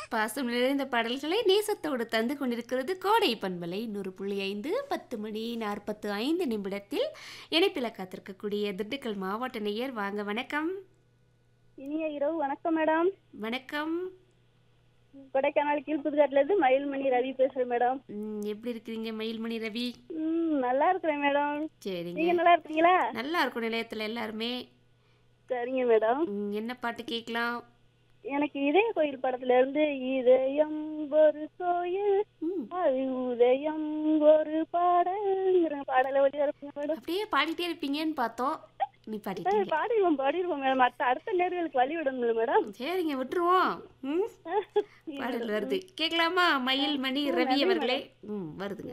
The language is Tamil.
பாசம் நிறைந்த பாடல்களை நேசத்தோடு தந்து கொண்டிருக்கிறது கோடை பண்பலை நூறு புள்ளி ஐந்து பத்து மணி நாற்பத்து ஐந்து நிமிடத்தில் இணைப்பில் காத்திருக்கக்கூடிய திண்டுக்கல் மாவட்ட நேயர் வாங்க வணக்கம் இனிய இரவு வணக்கம் மேடம் வணக்கம் கொடைக்கானல் கீழ்புதுகாட்டுல இருந்து மயில்மணி ரவி பேசுறேன் மேடம் ம், எப்படி இருக்கிறீங்க மயில்மணி ரவி ம் நல்லா இருக்கிறேன் மேடம் சரிங்க நீங்க நல்லா இருக்கீங்களா நல்லா இருக்கும் நிலையத்தில் எல்லாருமே சரிங்க மேடம் ம், என்ன பாட்டு கேட்கலாம் எனக்கு இதய கோயில் படத்துல இருந்து இதயம் ஒரு கோயில் ம், அது உதயம் ஒரு பாடல்ங்கிற பாடலை ஒளிபரப்புங்க மேடம் அப்படியே பாடிட்டே இருப்பீங்கன்னு பார்த்தோம் நீ பாடிட்டீங்க பாடிடுவோம் பாடிடுவோம் மேடம் அடுத்த அடுத்த நேர்களுக்கு வழி விடணும்ல மேடம் சரிங்க விட்டுருவோம் ம் பாடல் வருது கேட்கலாமா மயில் மணி ரவி அவர்களே ம் வருதுங்க